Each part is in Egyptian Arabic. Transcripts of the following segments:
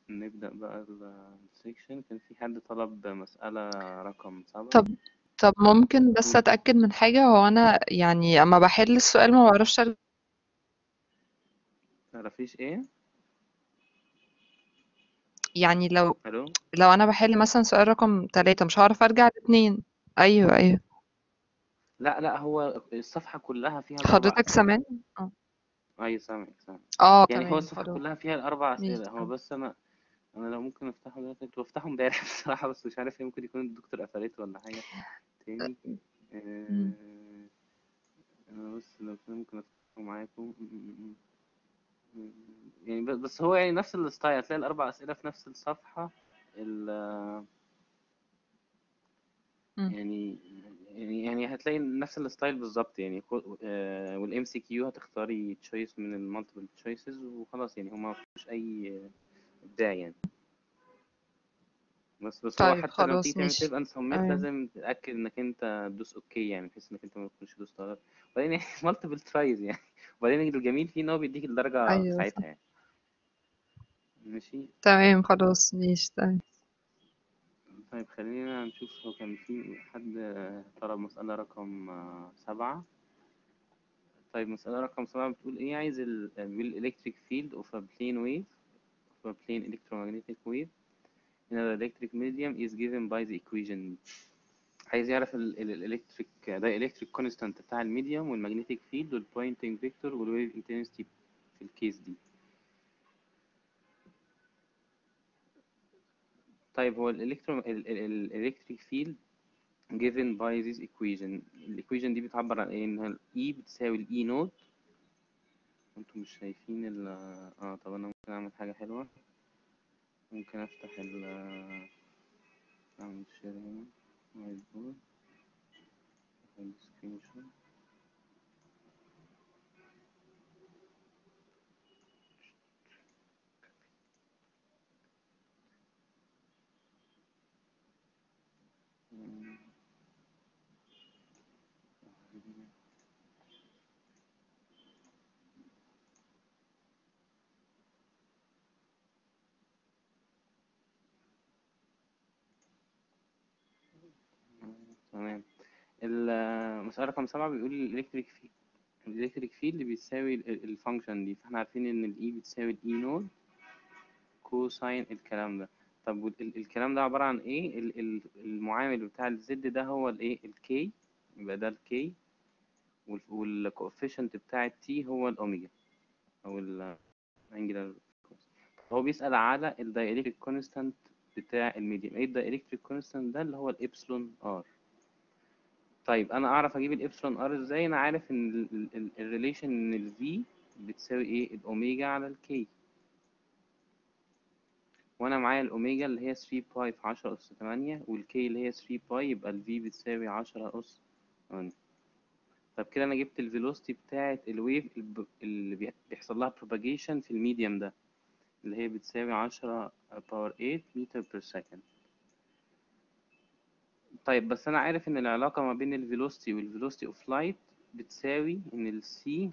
نبدأ بقى السيكشن كان في حد طلب مسألة رقم سبعة طب طب ممكن بس قول أتأكد من حاجة هو أنا يعني أما بحل السؤال ما بعرفش أرجع متعرفيش ايه يعني لو الو لو أنا بحل مثلا سؤال رقم تلاتة مش هعرف أرجع لاتنين أيوه أيوه لا لا هو الصفحة كلها فيها الأربع حضرتك أسئلة سامعني اه أي سامعك سامع اه يعني هو تمام الصفحة خلاص كلها فيها الأربع ماشي أسئلة هو اه بس أنا أنا لو ممكن أفتحه دلوقتي كنت بفتحه امبارح بصراحة بس مش عارف ليه ممكن يكون الدكتور قفلته ولا حاجة تاني مم. آه، أنا بس لو كده ممكن أفتحه معاكم يعني ب- بس هو يعني نفس الستايل هتلاقي الأربع أسئلة في نفس الصفحة ال مم. يعني يعني يعني هتلاقي نفس الستايل بالظبط يعني والام سي كيو هتختاري تشويس من المالتيبل تشويسز وخلاص يعني هما مفيش أي إبداع يعني بس بس هو طيب حتى لما تيجي خلاص تعمل ماشي سيف اند سبميت تمام لازم تتأكد إنك أنت تدوس أوكي يعني بحيث إنك أنت ما تكونش دوست غلط وبعدين يعني مالتيبل ترايز يعني وبعدين الجميل فيه إن هو بيديك الدرجة في أيوه صح ساعتها يعني ماشي تمام خلاص ماشي تمام طيب خلينا نشوف هو كان في حد طلب مسألة رقم آه، سبعة طيب مسألة رقم سبعة بتقول إيه عايز ال بيقول electric field of a plane wave of a plane electromagnetic wave in an electric medium is given by the equation عايز يعرف الالكتريك ده electric constant بتاع الميديوم والمagnetic field والبوينتنج فيكتور والويف intensity في الكيس دي طيب هو الالكترو الالكتريك فيلد given by this equation الايكويشن دي بتعبر عن ايه انها ال E بتساوي ال E نوت انتوا مش شايفين ال اه طب انا ممكن اعمل حاجة حلوة ممكن افتح ال اعمل شير هنا وايت بورد اخد سكرين شوت تمام المسألة رقم سبعة بيقول الإلكتريك فيلد الإلكتريك فيلد بيساوي الفانكشن دي فاحنا عارفين إن الإي بتساوي الإي نود كوساين الكلام ده طب وال- ال- الكلام ده عبارة عن إيه ال- ال- المعامل بتاع الزد ده هو الإيه الكي يبقى ده الكي والكوفيشنت بتاع التي هو الأوميجا أو الأنجلر هو بيسأل على الدايلكتريك كونستانت بتاع الميديم ايه الدايلكتريك كونستانت ده اللي هو الإبسلون ار طيب انا اعرف اجيب الابسلون ار ازاي انا عارف ان الريليشن ان الفي بتساوي ايه الاوميجا على الكي وانا معايا الاوميجا اللي هي 3 باي في 10 اس 8 والكي اللي هي 3 باي يبقى الفي بتساوي 10 اس 8 طب كده انا جبت الفيلوسيتي بتاعه الويف الب- اللي بي- بيحصل لها propagation في الميديم ده اللي هي بتساوي 10 باور 8 متر بير سكند طيب بس انا عارف ان العلاقه ما بين الفيلوسيتي والفيلوسيتي اوف لايت بتساوي ان السي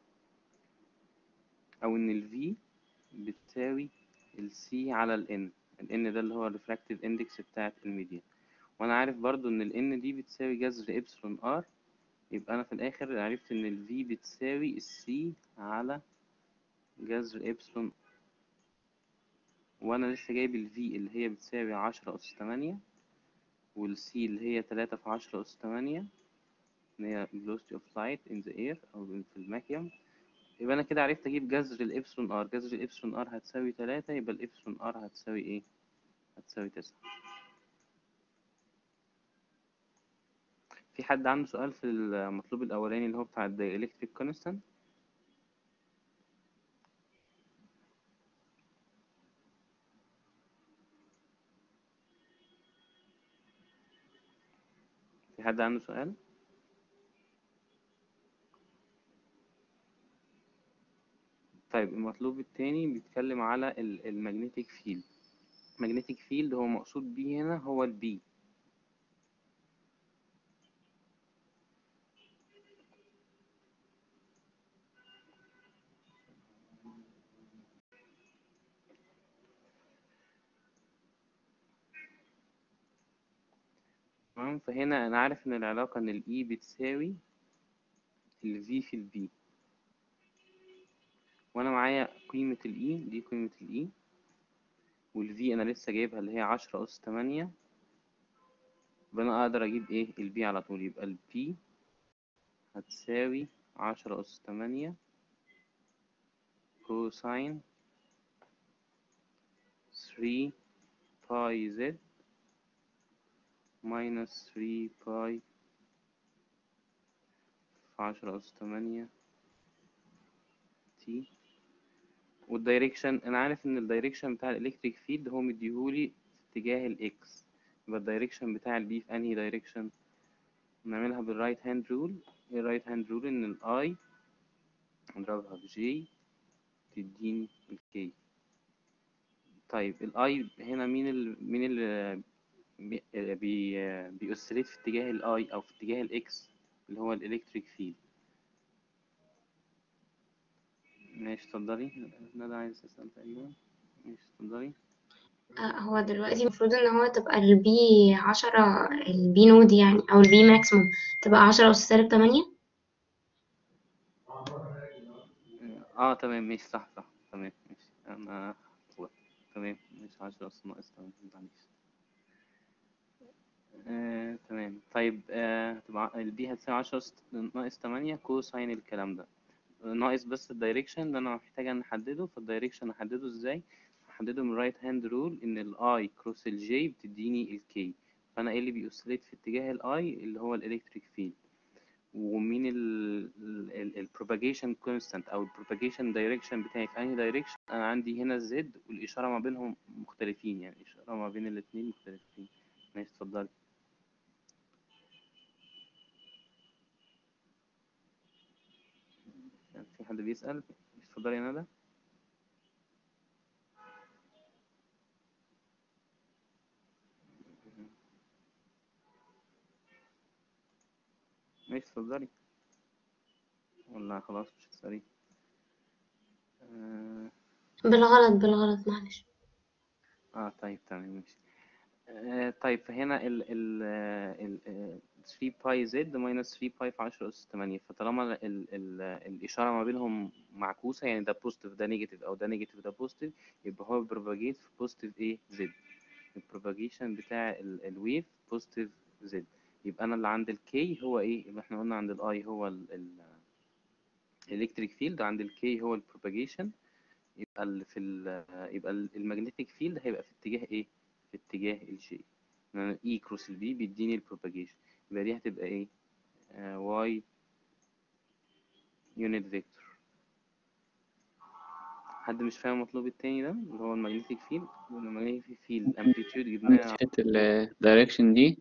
او ان الفي بتساوي السي على الان الان ده اللي هو الريفراكتيف اندكس بتاعت الميديا وانا عارف برضو ان الان دي بتساوي جذر ابسلون ار يبقى انا في الاخر عرفت ان الفي بتساوي السي على جذر ابسلون وانا لسه جايب الفي اللي هي بتساوي عشرة اس تمانية والسي اللي هي تلاتة في عشرة اس تمانية اللي هي velocity of light in the air او في الماكيوم يبقى انا كده عرفت اجيب جذر الابسلون ار جذر الابسلون ار هتساوي تلاتة يبقى الابسلون ار هتساوي ايه هتساوي تسعة في حد عنده سؤال في المطلوب الاولاني اللي هو بتاع الدايلكتريك كونستانت في حد عنده سؤال طيب المطلوب التاني بيتكلم على المagnetic فيلد magnetic فيلد هو مقصود بيه هنا هو البي تمام فهنا انا عارف ان العلاقة ان الاي بتساوي الفي في البي وانا معايا قيمة الاي دي قيمة الاي والفي انا لسه جايبها اللي هي عشرة اس تمانية يبقى انا اقدر اجيب ايه البي على طول يبقى البي هتساوي عشرة اس تمانية كوساين 3 باي زد minus 3 باي في عشرة أس تمانية تي والدايركشن أنا عارف إن الدايركشن بتاع الإلكتريك فيلد هو مديهولي في اتجاه الإكس يبقى الدايركشن بتاع البي في أنهي دايركشن نعملها بالرايت هاند رول الرايت هاند رول إن الأي نضربها في جي تديني الكي طيب الاي هنا مين ال مين ال بي بي بيأسليت في اتجاه الاي او في اتجاه الاكس اللي هو الالكتريك فيلد ماشي اتفضلي ندى عايز تسأل تقريبا ماشي اتفضلي آه، هو دلوقتي المفروض ان هو تبقى البي عشرة البي نود يعني او البي ماكسيموم تبقى عشرة أس سالب تمانية اه تمام ماشي صح صح تمام ماشي انا هو. تمام ماشي عشرة أس ناقص تمام معلش آه، تمام طيب آه، تبقى البي هتساوي عشرة أس ناقص تمانية كوساين الكلام ده ناقص بس الدايركشن اللي انا محتاج ان احدده فالدايركشن احدده ازاي احدده من رايت هاند رول ان الاي كروس الجي بتديني الكي فانا ايه اللي بيوسليت في اتجاه الاي اللي هو الالكتريك فيلد ومين البروباجيشن كونستانت او البروباجيشن دايركشن بتاعي في انهي دايركشن انا عندي هنا الزد والاشاره ما بينهم مختلفين يعني الاشاره ما بين الاثنين مختلفين ماشي اتفضلي في حد بيسأل اتفضلي يا ندى ماشي اتفضلي ولا خلاص مش هتسألي آه, بالغلط بالغلط معلش اه طيب تمام ماشي آه طيب فهنا ال ال ال ال 3 باي زد ماينس 3 باي في 10 اس 8 فطالما ال ال الإشارة ما بينهم معكوسة يعني ده بوزيتيف ده نيجاتيف أو ده نيجاتيف ده بوزيتيف يبقى هو بروباجيت في بوزيتيف ايه زد البروباجيشن بتاع الويف بوزيتيف زد يبقى أنا اللي عند الكي هو ايه يبقى احنا قلنا عند الاي هو ال الالكتريك فيلد عند الكي هو البروباجيشن يبقى ال في ال يبقى المagnetic فيلد هيبقى في اتجاه ايه في اتجاه الجي اي كروس البي بيديني البروباجيشن يبقى دي هتبقى ايه واي يونت فيكتور حد مش فاهم المطلوب التاني ده اللي هو المagnetic فيلد المagnetic فيلد امبليتيود جبناها الدايركشن دي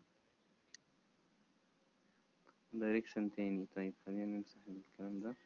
دايركشن تاني طيب خلينا نمسح الكلام ده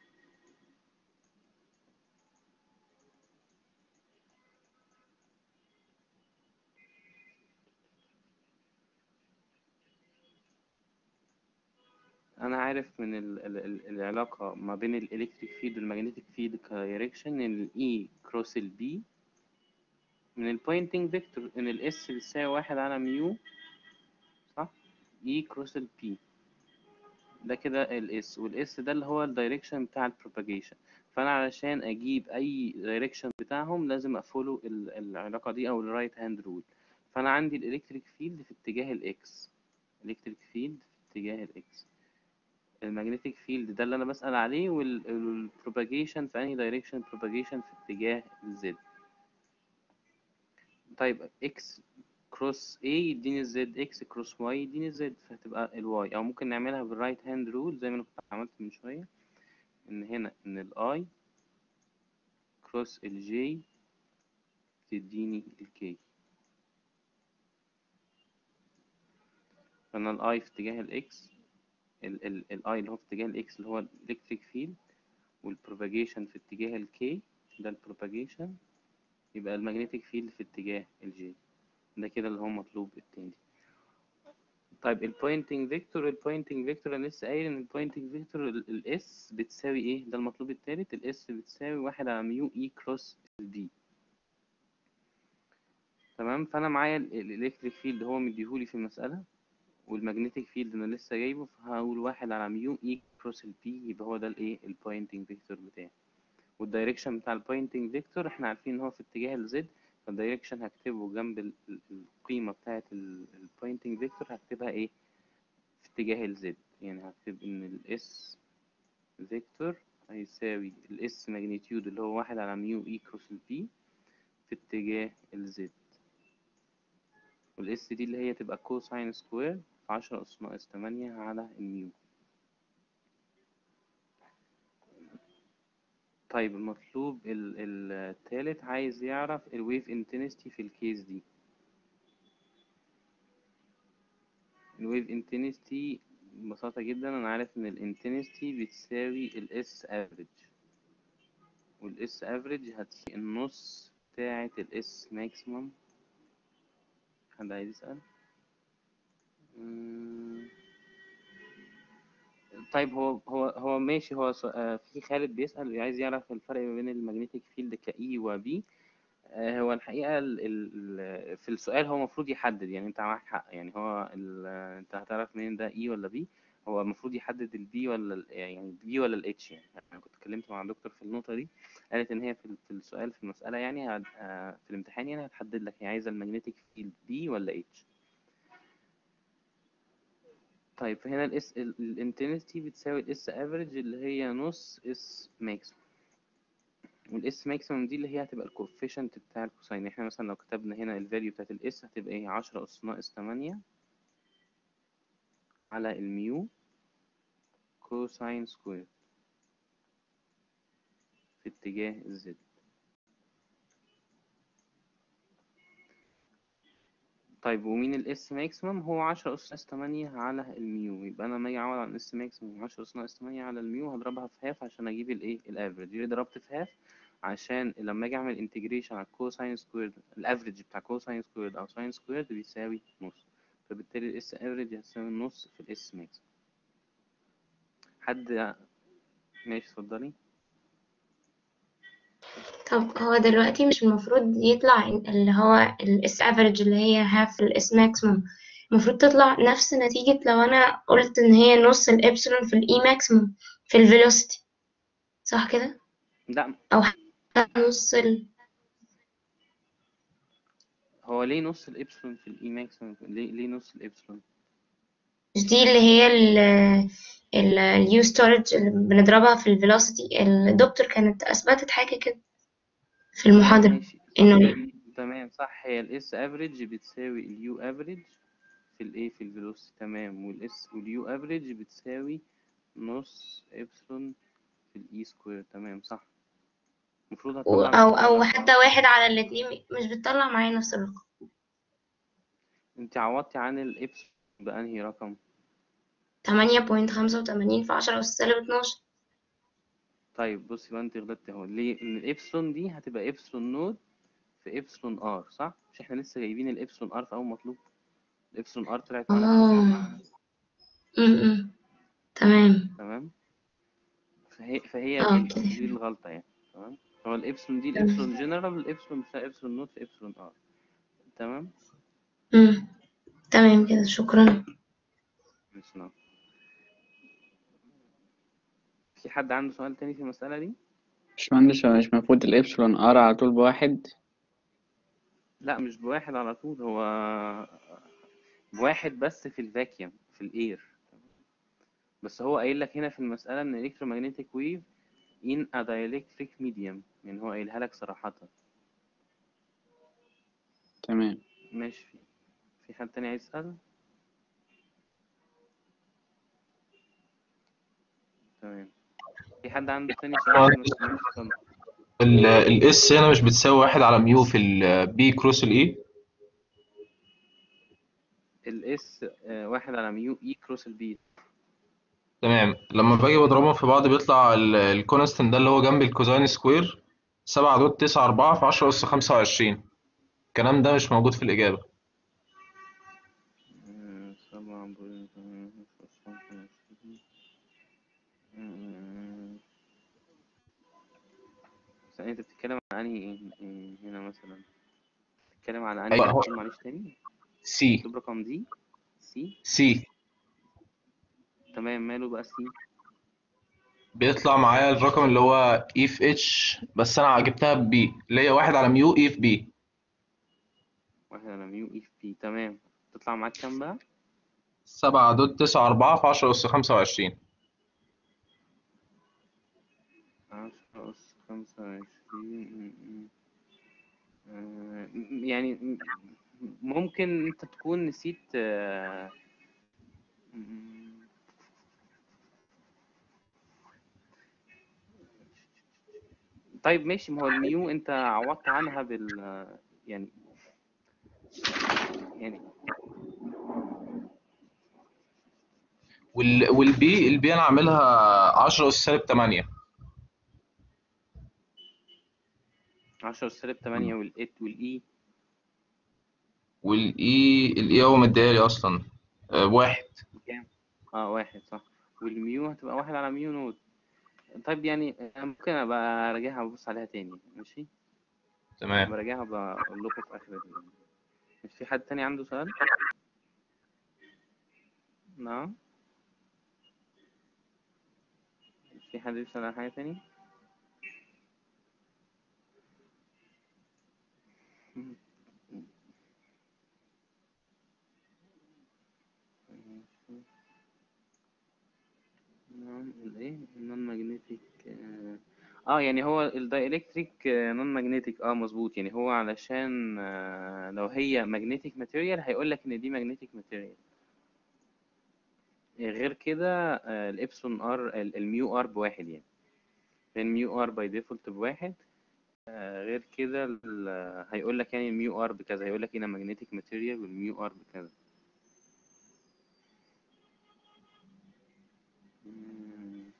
انا عارف من ال ال ال العلاقه ما بين الالكتريك فيلد والمagnetic فيلد كدايركشن ان الاي كروس البي من البوينتنج فيكتور ان الاس بتساوي واحد على ميو صح اي كروس البي ده كده الاس والاس ده اللي هو الدايركشن بتاع البروباجيشن فانا علشان اجيب اي دايركشن بتاعهم لازم افولو العلاقه دي او الرايت هاند رول فانا عندي الالكتريك فيلد في اتجاه الاكس الكتريك فيلد في اتجاه الاكس المagnetic فيلد ده اللي انا بسأل عليه والبروباجيشن في انهي دايركشن propagation في اتجاه الزد طيب x كروس A يديني الزد x كروس y يديني الزد فهتبقى الواي او ممكن نعملها بالرايت هاند رول زي ما انا كنت عملت من شوية ان هنا ان الاي كروس الجي تديني الكي فانا الاي في اتجاه الاكس الاي اللي هو في اتجاه الاكس اللي هو الالكتريك فيلد والبروباجيشن في اتجاه الكي ده البروباجيشن يبقى المagnetic فيلد في اتجاه الجي ده كده اللي هو مطلوب التاني طيب البوينتنج فيكتور البوينتنج فيكتور انا لسه قايل ان البوينتنج فيكتور الاس بتساوي ايه ده المطلوب التالت الاس بتساوي واحد على ميو اي كروس البي تمام فانا معايا الالكتريك فيلد هو مديهولي في المسألة والمagnetic فيلد انا لسه جايبه فهقول واحد على ميو اي كروس البي يبقى هو ده الايه البوينتنج فيكتور بتاعي والدايركشن بتاع البوينتنج فيكتور احنا عارفين ان هو في اتجاه الزد فالدايركشن هكتبه جنب ال- ال- القيمة بتاعة البوينتنج فيكتور هكتبها ايه في اتجاه الزد يعني هكتب ان الاس فيكتور هيساوي الاس ماجنتيود اللي هو واحد على ميو اي كروس البي في اتجاه الزد والاس دي اللي هي تبقى كوساين سكوير في عشرة أس ناقص تمانية على الميو طيب المطلوب ال- ال- التالت عايز يعرف الويف انتنستي في الكيس دي الويف انتنستي ببساطة جدا أنا عارف إن الانتنستي بتساوي الاس افريج والاس افريج هتساوي النص بتاعة الاس ماكسيمم حد عايز يسأل؟ مم. طيب هو هو هو ماشي هو س- آه، في خالد بيسأل عايز يعرف الفرق ما بين المagnetic فيلد كإي وبي آه، هو الحقيقة ال ال في السؤال هو المفروض يحدد يعني انت معاك حق يعني هو ال انت هتعرف منين ده اي ولا بي هو المفروض يحدد البي ولا ال يعني البي ولا الاتش يعني انا كنت اتكلمت مع الدكتور في النقطة دي قالت ان هي في ال- في السؤال في المسألة يعني هت- آه، في الامتحان يعني هتحدد لك هي عايزة المagnetic فيلد بي ولا اتش طيب فهنا الاس الانتنستي بتساوي الاس افريج اللي هي نص اس ماكسيمم والاس ماكسيمم دي اللي هي هتبقى الكوفيشنت بتاع الكوساين احنا مثلا لو كتبنا هنا الفاليو بتاعت الاس هتبقى ايه عشرة اس ناقص تمانية على الميو كوساين سكوير في اتجاه الزد طيب ومين الاس ماكسيمم هو عشرة اس ناقص تمانية على الميو يبقى انا لما اجي اعوض عن الاس ماكسيمم عشرة اس ناقص تمانية على الميو هضربها في هاف عشان اجيب الايه الافريج ليه ضربت في هاف عشان لما اجي اعمل انتجريشن على الكوساين سكوير الافريج بتاع كوساين سكوير او ساين سكوير بيساوي نص فبالتالي الاس افريج هتساوي النص في الاس ماكسيمم حد ماشي اتفضلي طب هو دلوقتي مش المفروض يطلع اللي هو الاس افريج اللي هي هاف الاس ماكسيموم المفروض تطلع نفس نتيجة لو انا قلت ان هي نص الابسلون في الاي ماكسيموم في الفيلوسيتي صح كده لا او حتى نص ال هو ليه نص الابسلون في الاي ماكسيمم ليه ليه نص الابسلون مش دي اللي هي ال اليو ستورج اللي بنضربها في الفيلوسيتي الدكتور كانت اثبتت حاجة كده في المحاضرة ماشي انه تمام صح هي الاس افريج بتساوي اليو افريج في الايه في الفيلوسيتي تمام والاس واليو افريج بتساوي نص ابسلون في الاي سكوير تمام صح المفروض و- هتطلع او نفس او الرقم. حتى واحد على الاتنين مش بتطلع معايا نفس الرقم انت عوضتي عن الابسلون بانهي رقم تمانية بوينت خمسة وتمانين في عشرة أس سالب اتناشر طيب بصي بقى انت غلطتي اهو ليه ان الابسلون دي هتبقى ابسلون نود في ابسلون ار صح مش احنا لسه جايبين الابسلون ار في اول مطلوب الابسلون ار طلعت معانا اه م-م. تمام تمام فهي فهي اه ال- كده دي الغلطة يعني تمام هو الإبسلون دي تمام. الإبسلون جنرال الإبسلون بتاع إبسلون نوت في إبسلون آر تمام م. تمام كده شكرا مش نعم في حد عنده سؤال تاني في المسألة دي؟ باشمهندس هو مش المفروض الإبسلون ار على طول بواحد لا مش بواحد على طول هو بواحد بس في الفاكيوم في الإير بس هو قايل لك هنا في المسألة إن electromagnetic wave in a dielectric medium يعني هو قايلها لك صراحة تمام ماشي في في حد تاني عايز يسأل؟ تمام في حد عنده تاني سؤال ماشي اتفضل. الاس هنا مش بتساوي واحد على ميو في البي كروس الاي الاس واحد على ميو اي كروس البي تمام لما باجي بضربهم في بعض بيطلع الكونستنت ده اللي هو جنب الكوزاين سكوير سبعة دوت تسعة أربعة في عشرة أس خمسة وعشرين الكلام ده مش موجود في الإجابة آه، سبعة بوينت خمسة وعشرين. آه، بس انت بتتكلم عن انهي إيه- إيه هنا مثلا بتتكلم عن انهي أيوة، هو- رقم معلش تاني سي مكتوب رقم دي سي سي تمام ماله بقى سي بيطلع معايا الرقم اللي هو اي في اتش بس انا جبتها ببي اللي هي واحد على ميو اي في بي واحد على ميو اي في بي تمام تطلع معاك كام بقى سبعة دوت تسعة أربعة في عشرة أس خمسة وعشرين عشرة أس خمسة وعشرين آه، يعني م- ممكن انت تكون نسيت آه، م- طيب ماشي ما هو الميو انت عوضت عنها بال يعني يعني وال والبي البي أنا عاملها عشرة أس سالب تمانية عشرة سالب تمانية والإت والإي والإي الإي هو مديهالي أصلا آه، واحد كام؟ اه واحد صح والميو هتبقى واحد على ميو نود طيب يعني أنا ممكن ابقى اراجعها وابص عليها تاني ماشي تمام براجعها بقول لكم في اخر ال- مش في حد تاني عنده سؤال نعم في حد يسأل على حاجة تاني نعم الايه النون ماجنتيك اه يعني هو الدايلكتريك نون ماجنتيك اه مظبوط يعني هو علشان آه، لو هي ماجنتيك ماتيريال هيقول لك ان دي ماجنتيك ماتيريال غير كده آه، الابسون ار ال- الميو ار بواحد يعني الميو ار باي ديفولت بواحد آه، غير كده ال- هيقول لك يعني الميو ار بكذا هيقول لك هنا ماجنتيك ماتيريال والميو ار بكذا مم.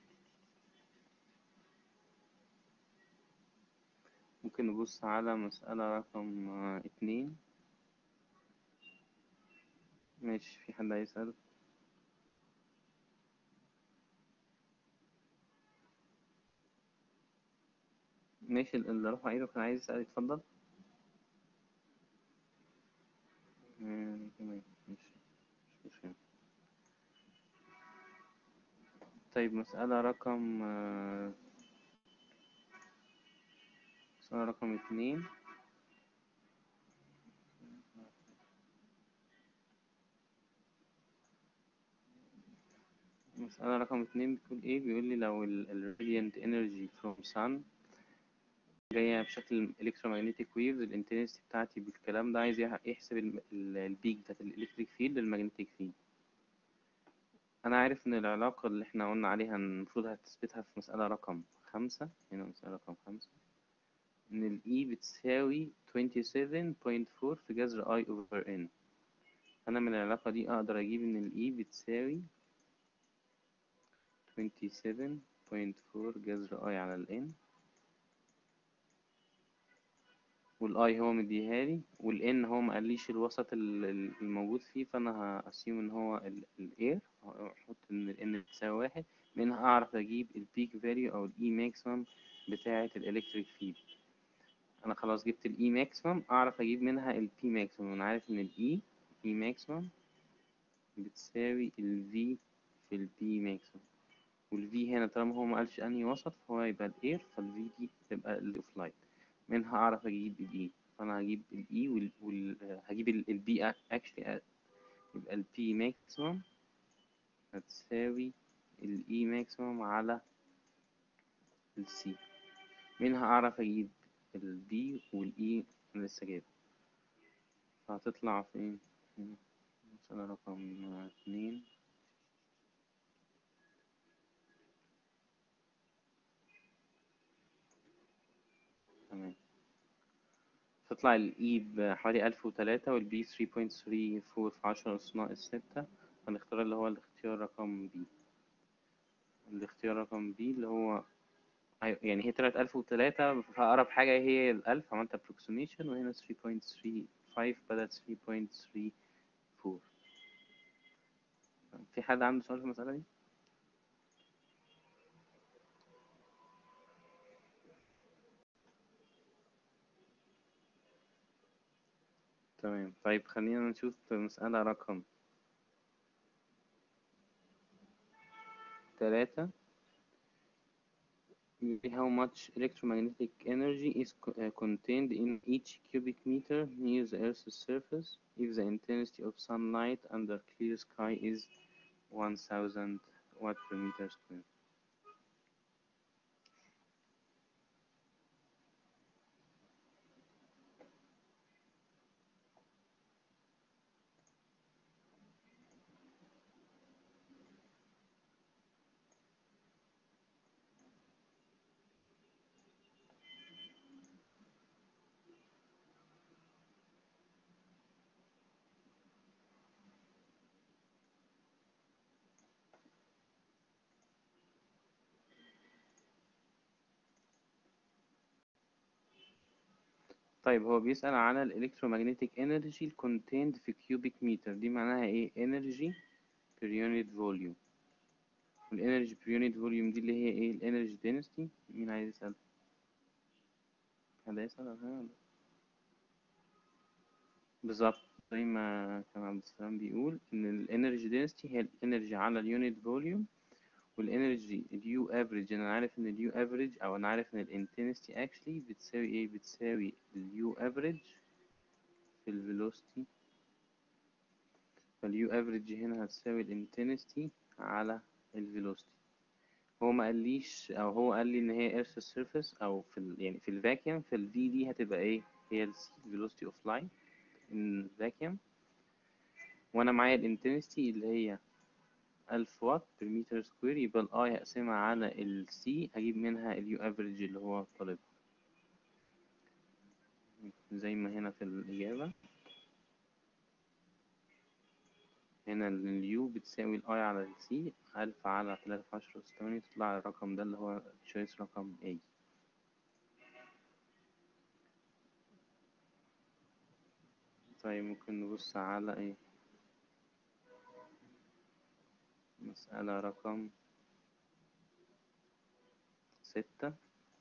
ممكن نبص على مسألة رقم آه، اتنين ماشي في حد هيسأل ماشي ال- اللي رفع ايده كان عايز يسأل يتفضل مم، تمام ماشي مش مشكلة طيب مسألة رقم آه، مسألة رقم اتنين مسألة رقم اتنين بتقول ايه بيقول لي لو ال ال radiant energy from sun جاية بشكل electromagnetic waves الانتنسيتي بتاعتي بالكلام ده عايز يح- يحسب ال- ال- البيك بتاعت الالكتريك فيلد للمagnetic فيلد أنا عارف إن العلاقة اللي احنا قلنا عليها المفروض هتثبتها في مسألة رقم خمسة هنا مسألة رقم خمسة إن ال E بتساوي 27.4 في جذر I over N أنا من العلاقة دي أقدر أجيب إن ال E بتساوي 27.4 جذر I على ال N والاي هو مديهالي والان هو ما قاليش الوسط ال- ال- الموجود فيه فانا هاسيوم ان هو الاير احط ان الان بتساوي واحد منها اعرف اجيب البيك فاليو او الاي ماكسيمم بتاعه الالكتريك فيلد انا خلاص جبت الاي ماكسيمم اعرف اجيب منها البي ماكسيمم انا عارف ان الاي اي ماكسيمم بتساوي الفي في البي ماكسيمم والفي هنا طالما هو ما قالش انهي وسط فهو يبقى الاير فالفي دي تبقى الاوف لايت منها اعرف اجيب الاي فانا هجيب الاي وال, وال... هجيب البي اكشلي يبقى البي ماكسيمم هتساوي الاي ماكسيمم على السي منها اعرف اجيب البي والاي انا لسه جايبه فهتطلع فين هنا. مسألة رقم اتنين تمام تطلع الإي بحوالي ألف وتلاتة والبي 3.34 في عشرة أس ناقص ستة هنختار اللي هو الاختيار رقم بي الاختيار رقم بي اللي هو أيوة، يعني هي طلعت ألف وتلاتة فأقرب حاجة هي الألف عملت approximation وهنا 3.35 بدل 3.34 في حد عنده سؤال في المسألة دي؟ تمام طيب خلينا نشوف مسألة رقم تلاتة how much electromagnetic energy is co- uh, contained in each cubic meter near the Earth's surface if the intensity of sunlight under clear sky is 1000 watt per meter square. طيب هو بيسأل على الالكترومagnetic energy contained في cubic meter دي معناها ايه energy per unit volume والenergy per unit volume دي اللي هي ايه الانرجي density مين عايز يسأل حد يسأل ولا حاجة؟ بالظبط زي ما كان عبد السلام بيقول ان الانرجي density هي الانرجي على اليونت فوليوم والانرجي اليو افريج انا عارف ان اليو افريج او انا عارف ان الانتنستي اكشلي بتساوي ايه بتساوي اليو افريج في الفيلوسيتي فاليو افريج هنا هتساوي الانتنستي على الفيلوسيتي هو ما قاليش او هو قال لي ان هي ايرث سيرفيس او في ال يعني في الفاكيوم في الفي دي هتبقى ايه هي السي velocity اوف لايت ان vacuum وانا معايا الانتنستي اللي هي ألف واط per متر سكوير يبقى الاي هقسمها على السي هجيب منها اليو افريج اللي هو طالبها زي ما هنا في الإجابة هنا اليو بتساوي الاي على السي ألف على تلاتة في عشرة أس تمانية تطلع الرقم ده اللي هو choice رقم A طيب ممكن نبص على ايه مسألة رقم ستة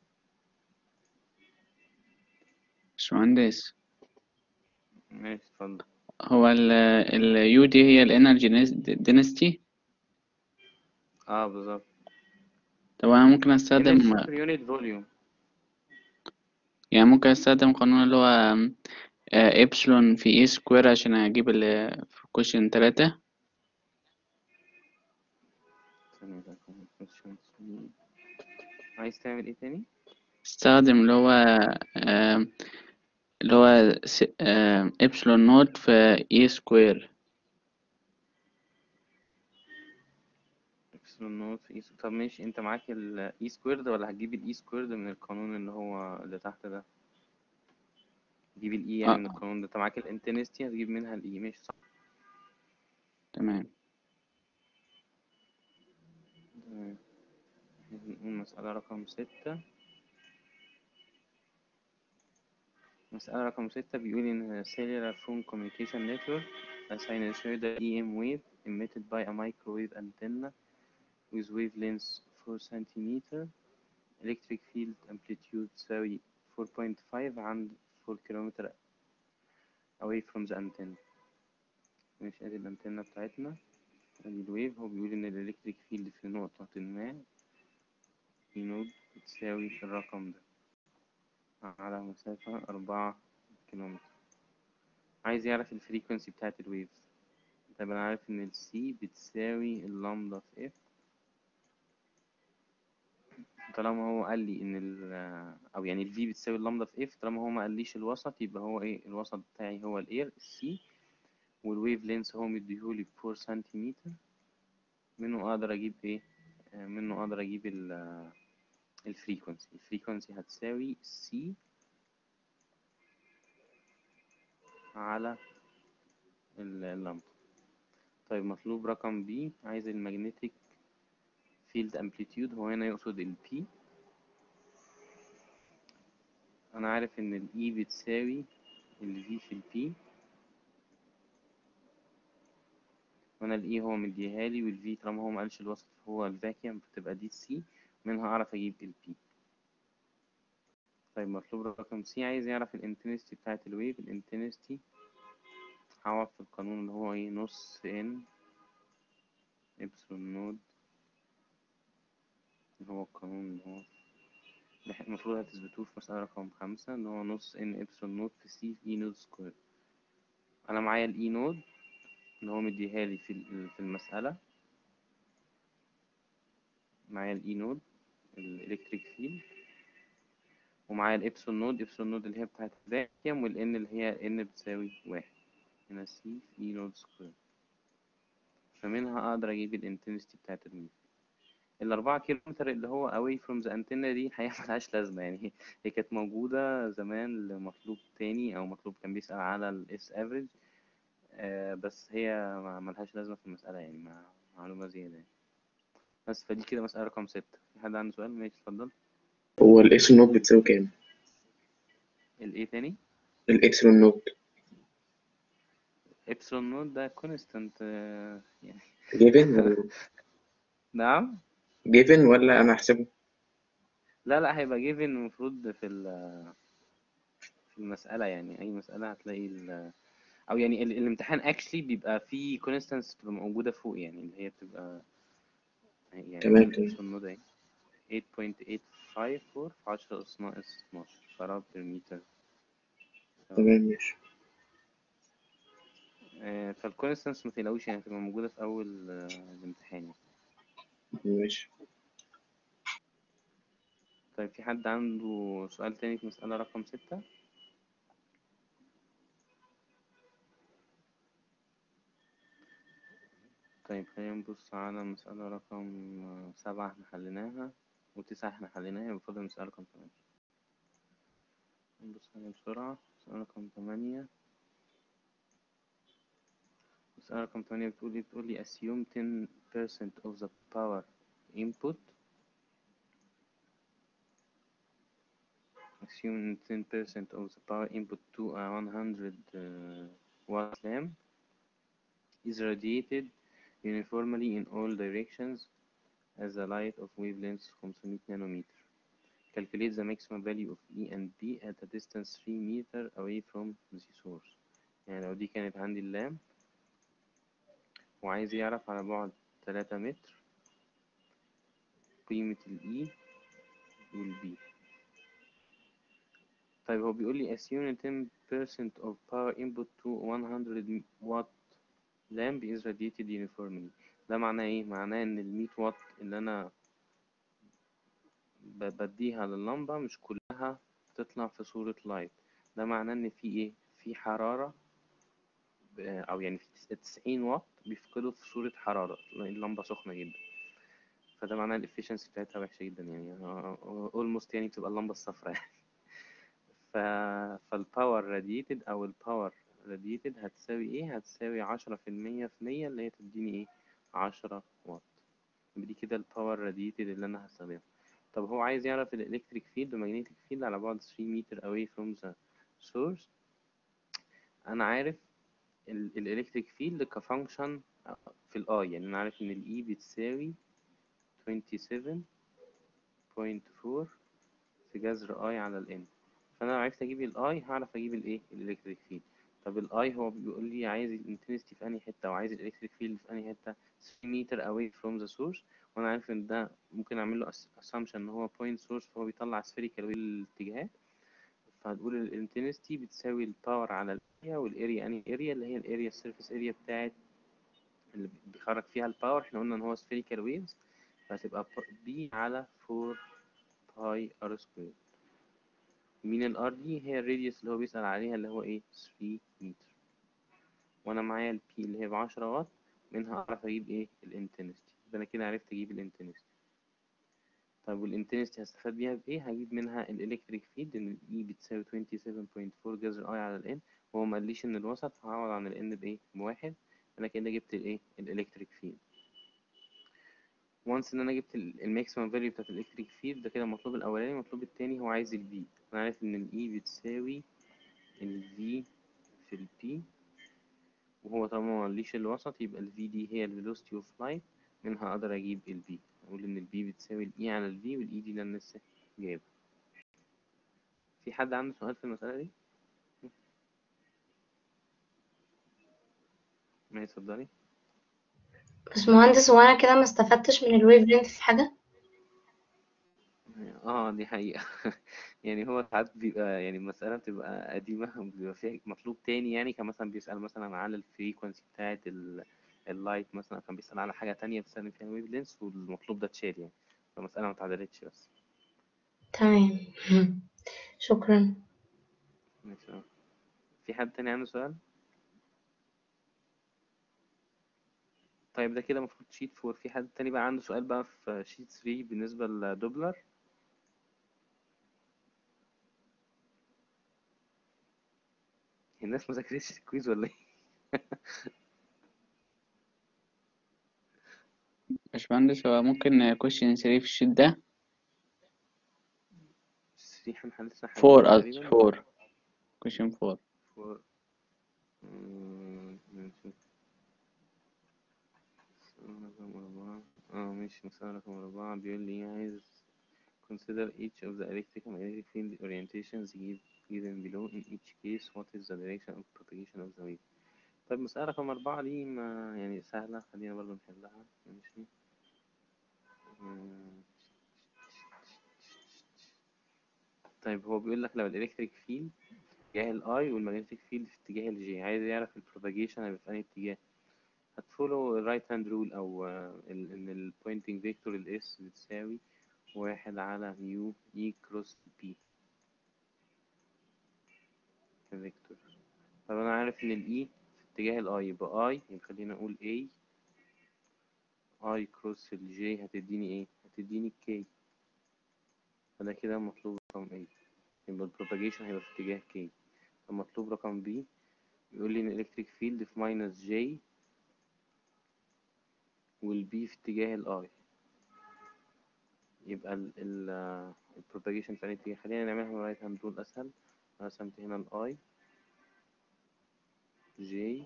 باشمهندس ماشي اتفضل هو ال ال U دي هي ال energy density اه بالظبط طب أنا ممكن أستخدم energy per unit volume يعني ممكن أستخدم قانون اللي هو إبسلون في إي سكوير عشان أجيب اللي في كويشن تلاتة ثانية رقم question three. عايز تعمل ايه تاني؟ استخدم اللي هو آم، اللي هو س- آم، إبسلون نوت في إي سكوير epsilon نوت في e طب ماشي انت معاك ال e squared ولا هتجيب ال e squared من القانون اللي هو اللي تحت ده؟ تجيب ال e يعني آه. من القانون ده انت معاك ال intensity هتجيب منها ال e ماشي صح تمام تمام نقول مسألة رقم ستة مسألة رقم ستة بيقول إن cellular phone communication network a sinusoidal EM wave emitted by a microwave antenna with wavelength 4 centimeter electric field amplitude تساوي 4.5 عند 4 كيلومتر away from the antenna ماشي ادي الانتنة بتاعتنا ادي الويف هو بيقول ان الالكتريك فيلد في نقطة ما في نود بتساوي الرقم ده على مسافة أربعة كيلومتر عايز يعرف الفريكونسي بتاعت الويفز طب أنا عارف إن ال C بتساوي اللامدا في F طالما هو قال لي إن ال أو يعني ال V بتساوي اللامدا في F طالما هو ما قاليش الوسط يبقى هو إيه الوسط بتاعي هو ال Air ال C والويف لينس هو مديهولي بفور سنتيمتر منه أقدر أجيب إيه آه، منه أقدر أجيب ال الفريكونسي الفريكونسي هتساوي C على ال- اللامدا طيب مطلوب رقم B عايز المagnetic field amplitude هو هنا يقصد ال P أنا عارف إن ال E بتساوي ال V في ال P وأنا ال E هو مديهالي وال V طالما هو مقالش الوسط هو الفاكيوم فتبقى دي C منها أعرف أجيب ال P طيب مطلوب رقم C عايز يعرف الانتنستي بتاعت الويف الانتنستي هعوض في القانون اللي هو ايه نص N إبسلون نود هو القانون اللي هو اللي إحنا المفروض هتثبتوه في مسألة رقم خمسة إن هو نص إن إبسلون نود في سي في إي نود سكوير أنا معايا الإي نود اللي هو مديها لي في ال- في المسألة معايا الإي نود الإلكتريك فيلد ومعايا الإبسلون نود إبسلون نود اللي هي بتاعت الفاكيوم والإن اللي هي إن بتساوي واحد هنا سي في إي نود سكوير فمنها أقدر أجيب الانتنستي بتاعت الميل الأربعة كيلومتر اللي هو away from the antenna دي الحقيقة ملهاش لازمة يعني هي- هي كانت موجودة زمان لمطلوب تاني أو مطلوب كان بيسأل على ال S average آه بس هي ما- ملهاش لازمة في المسألة يعني مع معلومة زيادة يعني. بس فدي كده مسألة رقم ستة في حد عنده سؤال ماشي اتفضل هو الإبسلون نوت بتساوي كام؟ الإيه تاني الإبسلون نوت إبسلون نوت ده كونستانت يعني جيفن ولا نعم جيفن ولا أنا أحسبه؟ لا لا هيبقى جيفن المفروض في ال- في المسألة يعني أي مسألة هتلاقي ال أو يعني ال- الامتحان اكشلي بيبقى فيه كونستانس بتبقى موجودة فوق يعني اللي هي بتبقى يعني تمام، دي تمام. الإبسلون نوت أهي 8.854 في 10 أس ناقص 12 فراد بير متر تمام ماشي آه، فالكونستانس ما تقلقوش يعني هتبقى موجودة في أول آه، الامتحان يعني. ماشي طيب في حد عنده سؤال تاني في مسألة رقم ستة؟ طيب خلينا نبص على مسألة رقم آه، سبعة احنا حليناها وتسعة احنا حليناها بفضل مسألة رقم تمانية نبص عليها بسرعة مسألة رقم تمانية مسألة رقم تمانية بتقول ايه بتقول لي assume 10% of the power input assume 10% of the power input to a 100 uh, watt lamp is radiated uniformly in all directions as a light of wavelength 500 nanometer. Calculate the maximum value of E and B at a distance 3 meter away from the source. يعني لو دي كانت عندي اللام وعايز يعرف على بعد 3 متر قيمة ال E وال B. طيب هو بيقول لي assume 10% of power input to 100 watt lamp is radiated uniformly ده معناه ايه معناه ان ال 100 واط اللي انا ب- بديها لللمبة مش كلها بتطلع في صورة لايت ده معناه ان في ايه في حرارة ب- او يعني في 90 واط بيفقدوا في صورة حرارة تلاقي اللمبة سخنة جدا فده معناه الافشنسي بتاعتها وحشة جدا يعني اولموست يعني بتبقى اللمبة الصفراء يعني ف... فالباور راديتد او الباور راديتد هتساوي ايه هتساوي عشرة في المية في مية اللي هي تديني ايه عشرة واط يبقى دي كده الباور راديتد اللي انا هستخدمها طب هو عايز يعرف الالكتريك فيلد والمagnetic فيلد على بعد 3 متر away from the source انا عارف الالكتريك فيلد كفانكشن في الاي يعني انا عارف ان الاي بتساوي 27.4 في جذر اي على الان فانا لو عرفت اجيب الاي هعرف اجيب الايه الالكتريك فيلد طب الاي هو بيقول لي عايز الانتنستي في انهي حته او عايز الالكتريك فيلد في انهي حته 3 متر away from the source وانا عارف ان ده ممكن اعمل له assumption ان هو point source فهو بيطلع spherical الاتجاهات فهتقول الانتنستي بتساوي الباور على الاريا والاريا انهي اريا اللي هي الاريا السيرفيس اريا بتاعت اللي بيخرج فيها الباور احنا قلنا ان هو spherical waves فهتبقى بي على 4 باي ار سكوير مين الار دي هي الراديوس اللي هو بيسأل عليها اللي هو ايه 3 متر وانا معايا البي اللي هي بعشرة واط منها اعرف اجيب ايه الانتنستي يبقى انا كده عرفت اجيب الانتنستي طيب والانتنستي هستفاد بيها بايه هجيب منها الالكتريك فيلد ان الاي بتساوي 27.4 جذر اي على الان وهو ما قاليش ان الوسط هعوض عن الان بايه بواحد انا كده جبت الايه الالكتريك فيلد وانس ان انا جبت الماكسيمم فاليو بتاعت الالكتريك فيلد ده كده المطلوب الاولاني المطلوب التاني هو عايز البي انا عارف ان الاي بتساوي الفي في البي وهو طالما ما قاليش الوسط يبقى الفي دي هي الفيلوسيتي اوف لايت منها اقدر اجيب البي اقول ان البي بتساوي الاي على الفي والاي دي اللي انا لسه جايبها في حد عنده سؤال في المسألة دي؟ ما اتفضلي بس مهندس هو انا كده ما استفدتش من الويف لينث في حاجة دي حقيقة يعني هو ساعات بيبقى يعني المسألة بتبقى قديمة بيبقى فيها مطلوب تاني يعني كان مثلا بيسأل مثلا على الفريكونسي بتاعة ال- اللايت مثلا كان بيسأل على حاجة تانية بتستخدم فيها الويف لينس والمطلوب ده اتشال يعني فالمسألة ما اتعدلتش بس تمام شكرا ماشي أه. في حد تاني عنده سؤال؟ طيب ده كده المفروض شيت فور في حد تاني بقى عنده سؤال بقى في شيت 3 بالنسبة لدوبلر الناس ما ذاكرتش الكويز ولا ايه؟ باشمهندس هو ممكن question 3 في الشيت ده 3 احنا لسه فور حالين قصدي تقريبا فور question 4 فور مم، نشوف. مسألة رقم أربعة اه ماشي مسألة رقم أربعة بيقول لي عايز consider each of the electric and magnetic field orientations give- given below in each case what is the direction of propagation of the wave طيب مسألة رقم أربعة دي ما يعني سهلة خلينا برضه نحلها ماشي مم. طيب هو بيقول لك لو الإلكتريك فيلد اتجاه الاي والمagnetic فيلد في اتجاه الجي عايز يعرف البروباجيشن هيبقى في أنهي اتجاه هتفولو الرايت هاند رول او آه، ال- ان البوينتنج فيكتور الاس بتساوي واحد على ميو اي كروس بي فيكتور طب انا عارف ان الاي في اتجاه الاي يبقى اي يبقى خلينا نقول اي اي كروس الجي هتديني ايه هتديني كي فده كده مطلوب رقم ايه يبقى البروباجيشن هيبقى في اتجاه كي المطلوب رقم بي بيقول لي ان الالكتريك فيلد في ماينس جي والبي في اتجاه الاي يبقى ال ال البروباجيشن في أي اتجاه خلينا نعملها رايت هاند رول اسهل انا رسمت هنا الاي جي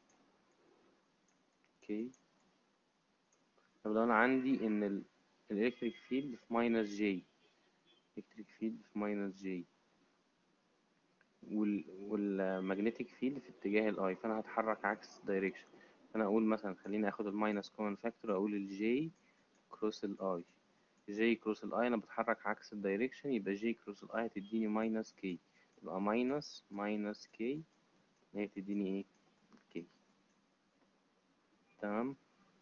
كي طب لو انا عندي ان ال الالكتريك فيلد في ماينس جي الكتريك فيلد في ماينس جي وال والمagnetic فيلد في اتجاه الاي فانا هتحرك عكس دايركشن فانا اقول مثلا خليني اخد الماينس كومن فاكتور اقول الجي كروس الاي جي كروس الاي انا بتحرك عكس الدايركشن يبقى جي كروس الاي هتديني ماينس كي تبقى ماينس ماينس كي هي تديني ايه كي تمام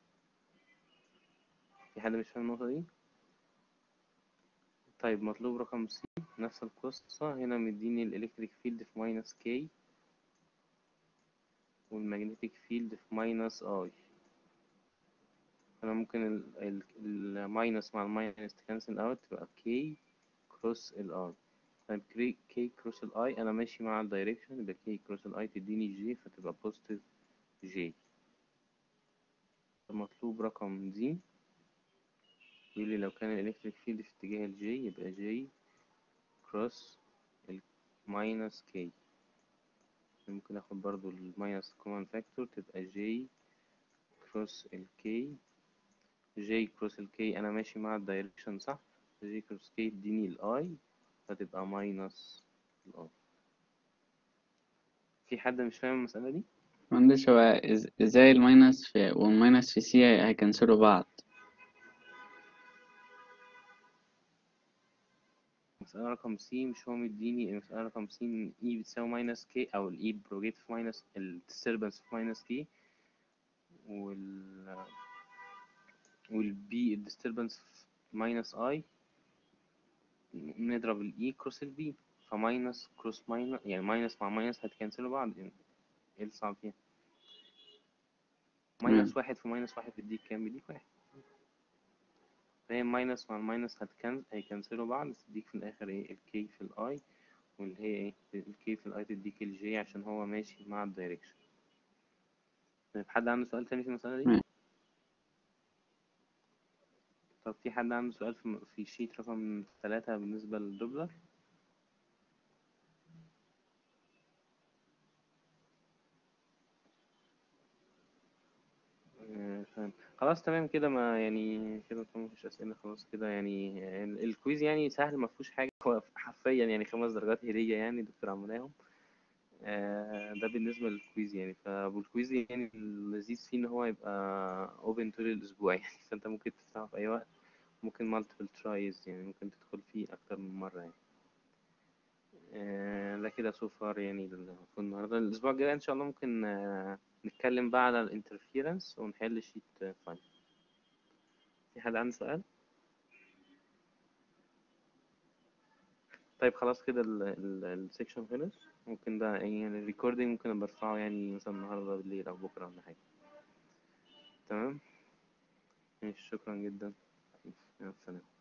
في حد مش فاهم النقطة دي طيب مطلوب رقم سي نفس القصة هنا مديني الإلكتريك فيلد في ماينس كي والمagnetic فيلد في ماينس اي أنا ممكن الماينس مع الماينس تكنسل اوت تبقى كي كروس الاي طيب كي كروس الاي أنا ماشي مع الدايركشن يبقى كي كروس الاي تديني جي فتبقى بوزيتيف جي مطلوب رقم دي يقول لي لو كان الإلكتريك فيلد في اتجاه الجي يبقى جي كروس الماينس كي ممكن اخد برضو الماينس كومن فاكتور تبقى جي كروس الكي جي كروس الكي انا ماشي مع الدايركشن صح جي كروس كي اديني الاي فتبقى ماينس الاي في حد مش فاهم المسألة دي؟ باشمهندس هو إز- ازاي الماينس في والماينس في سي هيكنسلوا بعض مسألة رقم سي مش هو مديني مسألة رقم سي إن اي بتساوي ماينس كي او الاي بروجيت في ماينس الديستربنس في ماينس كي وال والبي الديستربنس في ماينس اي نضرب الاي كروس البي فماينس كروس ماينس يعني ماينس مع ماينس هتكنسلوا بعض يعني ايه الصعب فيها ماينس واحد في ماينس واحد بيديك كام بيديك واحد فهي ماينس مع الماينس هتكن هيكنسلوا بعض تديك في الاخر ايه الكي في الاي واللي هي ايه الكي في الاي تديك الجي عشان هو ماشي مع الدايركشن طيب حد عنده سؤال تاني في المسألة دي؟ ماشي. طب في حد عنده سؤال في في شيت رقم ثلاثة بالنسبة للدوبلر؟ آه، تمام خلاص تمام كده ما يعني كده طبعا مفيش أسئلة خلاص كده يعني ال- الكويز يعني سهل ما فيهوش حاجة هو حرفيا يعني خمس درجات هدية يعني الدكتور عملناهم آه، ده بالنسبة للكويز يعني فالكويز يعني اللذيذ فيه إن هو يبقى أوبن طول الأسبوع يعني فأنت ممكن تفتحه في أي وقت ممكن multiple tries يعني ممكن تدخل فيه أكتر من مرة يعني آه، ده كده so far يعني ال- في النهاردة الأسبوع الجاي إن شاء الله ممكن آه، نتكلم بقى على الانترفيرنس ونحل شيت فاين في حد عنده سؤال؟ طيب خلاص كده السكشن خلص ممكن بقى ايه يعني الريكوردينج ممكن ابقى ارفعه يعني مثلا النهارده بالليل او بكره ولا حاجه تمام ماشي شكرا جدا مع السلامه